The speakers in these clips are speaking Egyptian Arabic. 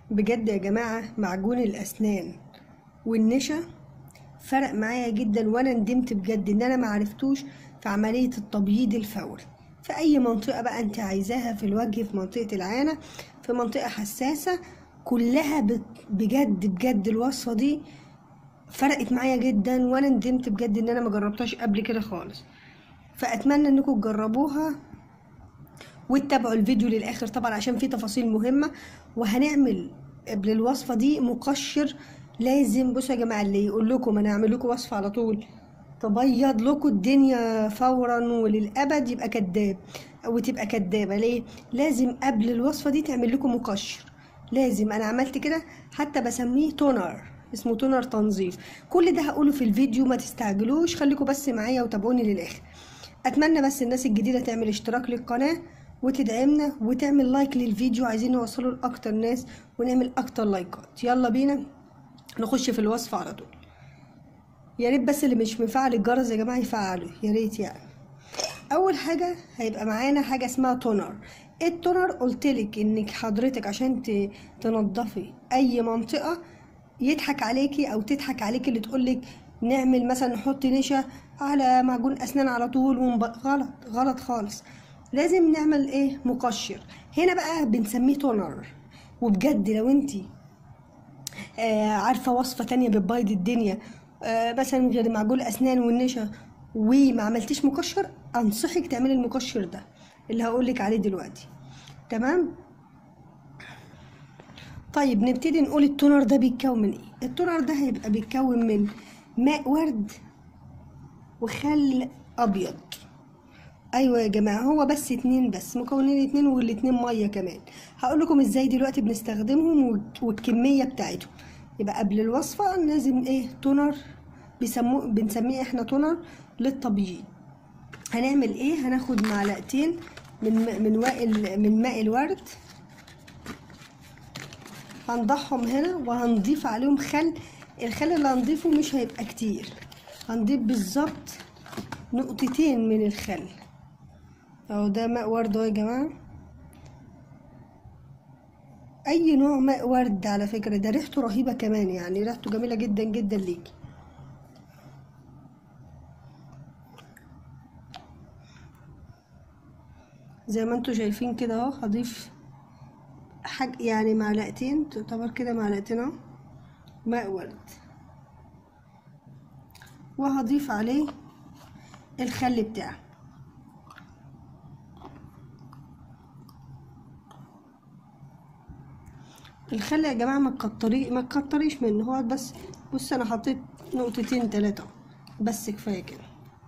بجد يا جماعة معجون الأسنان والنشا فرق معايا جدا وأنا ندمت بجد إن أنا معرفتوش في عملية التبييض الفوري في أي منطقة بقى أنت عايزاها في الوجه في منطقة العانة في منطقة حساسة كلها بت- بجد بجد الوصفة دي فرقت معايا جدا وأنا ندمت بجد إن أنا مجربتهاش قبل كده خالص فأتمنى إنكم تجربوها وتتابعوا الفيديو للاخر طبعا عشان فيه تفاصيل مهمه وهنعمل قبل الوصفه دي مقشر لازم بصوا يا جماعه اللي يقول لكم انا هعمل لكم وصفه على طول تبيض لكم الدنيا فورا وللابد يبقى كذاب وتبقى كدابه ليه لازم قبل الوصفه دي تعمل لكم مقشر لازم انا عملت كده حتى بسميه تونر اسمه تونر تنظيف كل ده هقوله في الفيديو ما تستعجلوش خليكم بس معايا وتابعوني للاخر اتمنى بس الناس الجديده تعمل اشتراك للقناه وتدعمنا وتعمل لايك للفيديو عايزين نوصله لاكتر ناس ونعمل اكتر لايكات يلا بينا نخش في الوصفه على طول يا ريت بس اللي مش مفعل الجرس يا جماعه يفعله يا ريت يعني اول حاجه هيبقى معانا حاجه اسمها تونر التونر قلتلك انك حضرتك عشان ت- تنضفي اي منطقه يضحك عليكي او تضحك عليكي اللي تقولك نعمل مثلا نحط نشا على معجون اسنان على طول ونب... غلط غلط خالص لازم نعمل ايه مقشر هنا بقى بنسميه تونر وبجد لو انتي آه عارفه وصفه تانية بتبيض الدنيا آه مثلا غير معجون الاسنان والنشا وما عملتيش مقشر انصحك تعملي المقشر ده اللي هقولك عليه دلوقتي تمام طيب نبتدي نقول التونر ده بيتكون من ايه التونر ده هيبقى بيتكون من ماء ورد وخل ابيض ايوه يا جماعه هو بس اتنين بس مكونين اتنين والاتنين ميه كمان هقول لكم ازاي دلوقتي بنستخدمهم والك- والكميه بتاعتهم يبقى قبل الوصفه لازم ايه تونر بيسموه بنسميه احنا تونر للتبييض هنعمل ايه هناخد معلقتين من م- من ماء ال- من ماء الورد هنضعهم هنا وهنضيف عليهم خل الخل اللي هنضيفه مش هيبقى كتير هنضيف بالظبط نقطتين من الخل اهو ده ماء ورد اهو يا جماعه اي نوع ماء ورد على فكره ده ريحته رهيبه كمان يعني ريحته جميله جدا جدا ليكي زي ما انتوا شايفين كده اهو هضيف حاج يعني معلقتين تعتبر كده معلقتين اهو ماء ورد وهضيف عليه الخل بتاعه الخل يا جماعه ما تكتري ما تكتريش منه هو بس بص انا حطيت نقطتين تلاتة بس كفايه كده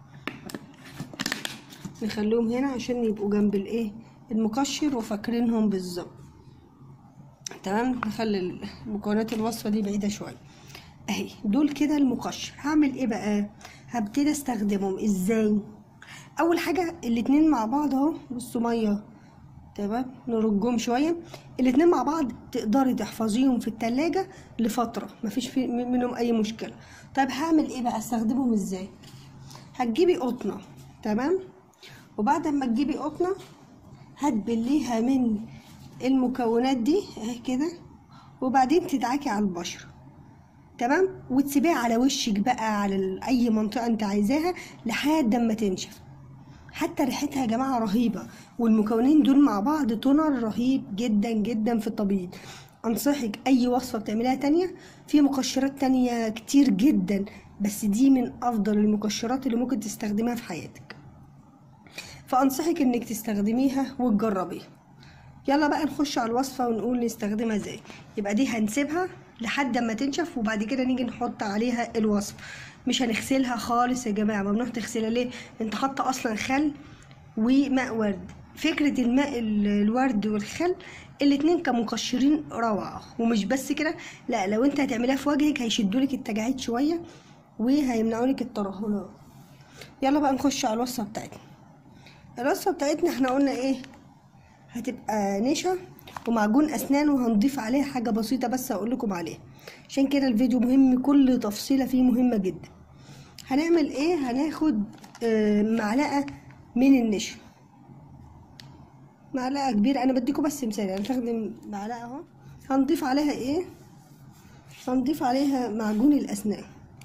نخليهم هنا عشان يبقوا جنب الايه المقشر وفاكرينهم بالظبط تمام نخلي مكونات الوصفه دي بعيده شويه اهي دول كده المقشر هعمل ايه بقى هبتدي استخدمهم ازاي اول حاجه الاتنين مع بعض اهو بصوا ميه تمام نرجهم شويه الاتنين مع بعض تقدري تحفظيهم في التلاجة لفتره مفيش في منهم اي مشكله طيب هعمل ايه بقى استخدمهم ازاي هتجيبي قطنه تمام وبعد ما تجيبي قطنه هتبليها من المكونات دي اهي كده وبعدين تدعكي على البشره تمام وتسيبيها على وشك بقى على ال- اي منطقه انت عايزاها لحد ما تنشف حتى ريحتها يا جماعه رهيبه والمكونين دول مع بعض تونر رهيب جدا جدا في التبييض انصحك اي وصفه بتعمليها تانية في مقشرات تانية كتير جدا بس دي من افضل المقشرات اللي ممكن تستخدميها في حياتك فانصحك انك تستخدميها وتجربيها يلا بقى نخش على الوصفه ونقول نستخدمها ازاي يبقى دي هنسيبها لحد ما تنشف وبعد كده نيجي نحط عليها الوصفه مش هنغسلها خالص يا جماعه ممنوع تغسلها ليه انت حاطه اصلا خل وماء ورد فكره الماء ال- الورد والخل الاتنين كمقشرين روعه ومش بس كده لا لو انت هتعمليها في وجهك هيشدولك التجاعيد شويه وهيمنعولك الترهلات يلا بقى نخش على الوصفه بتاعتنا الوصفه بتاعتنا احنا قلنا ايه هتبقى نشا ومعجون اسنان وهنضيف عليها حاجه بسيطه بس هقول لكم عليها عشان كده الفيديو مهم كل تفصيله فيه مهمه جدا هنعمل ايه هناخد آه، معلقه من النشا معلقه كبيره انا بديكم بس مثال يعني هنستخدم معلقه اهو هنضيف عليها ايه هنضيف عليها معجون الاسنان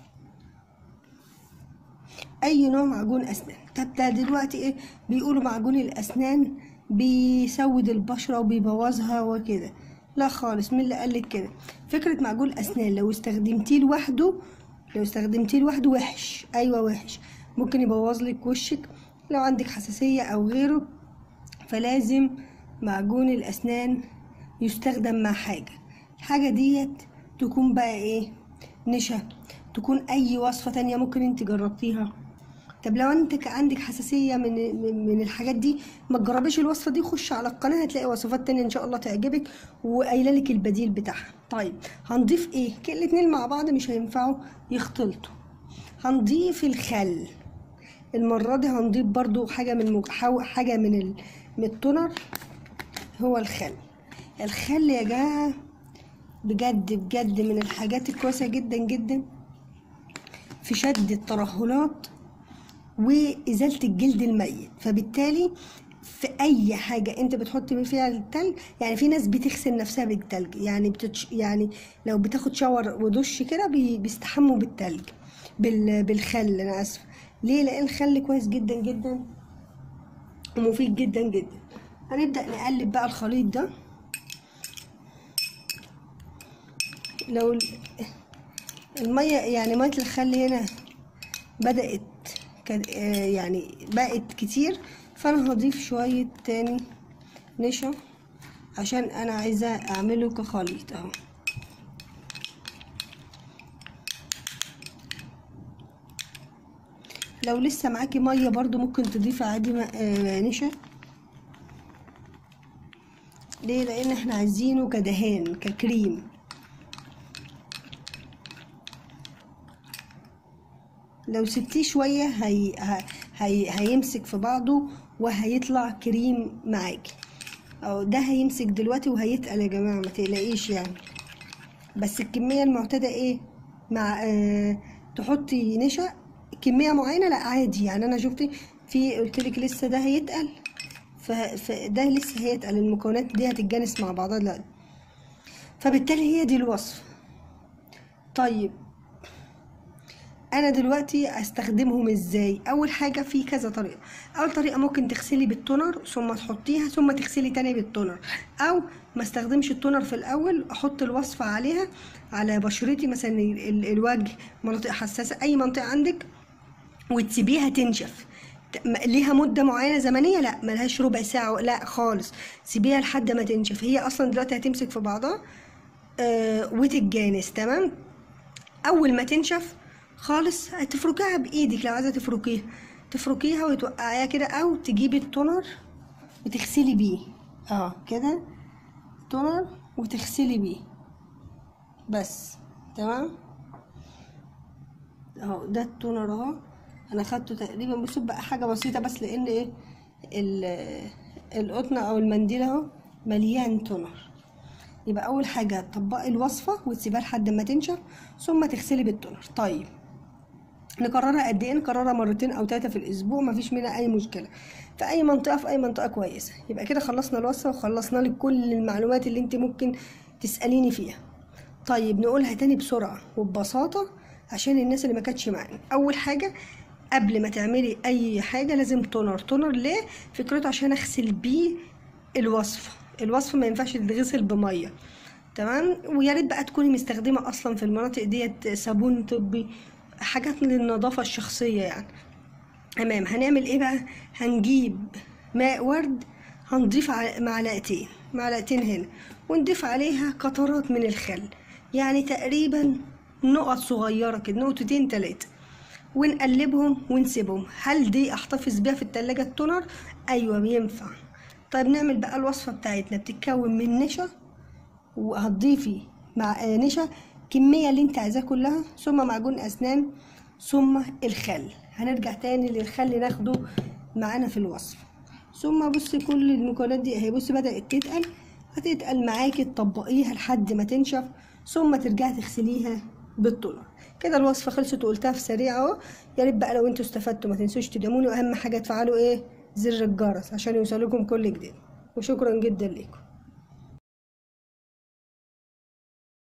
اي نوع معجون اسنان طب ده دلوقتي ايه بيقولوا معجون الاسنان بيسود البشره وبيبوظها وكده لا خالص مين اللي قالك كده فكره معجون الاسنان لو استخدمتيه لوحده لو استخدمتيه لوحده وحش ايوه وحش ممكن يبوظ لك وشك لو عندك حساسيه او غيره فلازم معجون الاسنان يستخدم مع حاجه الحاجه ديت تكون بقى ايه نشا تكون اي وصفه تانية ممكن انت جربتيها طب لو انت عندك حساسيه من من من الحاجات دي ما تجربيش الوصفه دي خش على القناه هتلاقي وصفات تانية ان شاء الله تعجبك وقايله لك البديل بتاعها طيب هنضيف ايه كل الاتنين مع بعض مش هينفعوا يختلطوا هنضيف الخل المره دي هنضيف برضو حاجه من مج... حاو- حاجه من ال... من التونر هو الخل الخل يا جماعه بجد بجد من الحاجات الكويسه جدا جدا في شد الترهلات وإزالة الجلد الميت فبالتالي في أي حاجة أنت بتحط فيها التلج يعني في ناس بتغسل نفسها بالتلج يعني بتتش يعني لو بتاخد شاور ودش كده بي- بيستحموا بالتلج بال بالخل أنا آسفة ليه؟ لأن الخل كويس جدا جدا ومفيد جدا جدا هنبدأ نقلب بقى الخليط ده لو ال- المية يعني مية الخل هنا بدأت كد- آه يعني بقت كتير فانا هضيف شوية تاني نشا عشان انا عايزة اعمله كخليط اهو لو لسه معاكي مية برضو ممكن تضيفي عادي م- آه، نشا ليه لان احنا عايزينه كدهان ككريم لو سبتيه شوية هي... ه- هي... هيمسك في بعضه وهيطلع كريم معاكي او ده هيمسك دلوقتي وهيتقل يا جماعة ما تقلقيش يعني بس الكمية المعتادة ايه مع آه... تحطي نشا كمية معينة لا عادي يعني انا شفتي في قلتلك لسه ده هيتقل ف... فده لسه هيتقل المكونات دي هتتجانس مع بعضها دلوقتي فبالتالي هي دي الوصفة طيب انا دلوقتي استخدمهم ازاي اول حاجه في كذا طريقه اول طريقه ممكن تغسلي بالتونر ثم تحطيها ثم تغسلي تاني بالتونر او ما استخدمش التونر في الاول احط الوصفه عليها على بشرتي مثلا ال- ال- الوجه مناطق حساسه اي منطقه عندك وتسيبيها تنشف ت- م- ليها مدة معينة زمنية لا ملهاش ربع ساعة لا خالص سيبيها لحد ما تنشف هي أصلا دلوقتي هتمسك في بعضها آه وتتجانس تمام اول ما تنشف خالص هتفركيها بايدك لو عايزه تفركيها تفركيها وتوقعيها كده او تجيبي التونر وتغسلي بيه اه كده تونر وتغسلي بيه بس تمام اهو ده التونر اهو انا خدته تقريبا بص بقى حاجه بسيطه بس لان ايه ال- القطنه او المنديل اهو مليان تونر يبقى اول حاجه تطبقي الوصفه وتسيبها لحد ما تنشف ثم تغسلي بالتونر طيب نكررها قد ايه نكررها مرتين او ثلاثه في الاسبوع مفيش منها اي مشكله في اي منطقه في اي منطقه كويسه يبقى كده خلصنا الوصفه وخلصنا لك كل المعلومات اللي انت ممكن تساليني فيها طيب نقولها تاني بسرعه وببساطه عشان الناس اللي ما كانتش معانا اول حاجه قبل ما تعملي اي حاجه لازم تونر تونر ليه فكرته عشان اغسل بيه الوصفه الوصفه ما ينفعش تتغسل بميه تمام ويا ريت بقى تكوني مستخدمه اصلا في المناطق ديت صابون طبي حاجات للنظافه الشخصيه يعني تمام هنعمل ايه بقى هنجيب ماء ورد هنضيف ع- معلقتين معلقتين هنا ونضيف عليها قطرات من الخل يعني تقريبا نقط صغيرة كده نقطتين تلاتة ونقلبهم ونسيبهم هل دي احتفظ بيها في التلاجة التونر ايوه بينفع طيب نعمل بقى الوصفة بتاعتنا بتتكون من نشا وهتضيفي مع آه، نشا كمية اللي انت عايزاه كلها ثم معجون اسنان ثم الخل هنرجع تاني للخل ناخده معانا في الوصفة ثم بصي كل المكونات دي اهي بصي بدأت تتقل هتتقل معاكي تطبقيها لحد ما تنشف ثم ترجعي تغسليها بالتونر كده الوصفة خلصت وقلتها في سريع اهو يا ريت بقى لو انتوا استفدتوا ما تنسوش تدعموني واهم حاجة تفعلوا ايه زر الجرس عشان يوصلكم كل جديد وشكرا جدا ليكم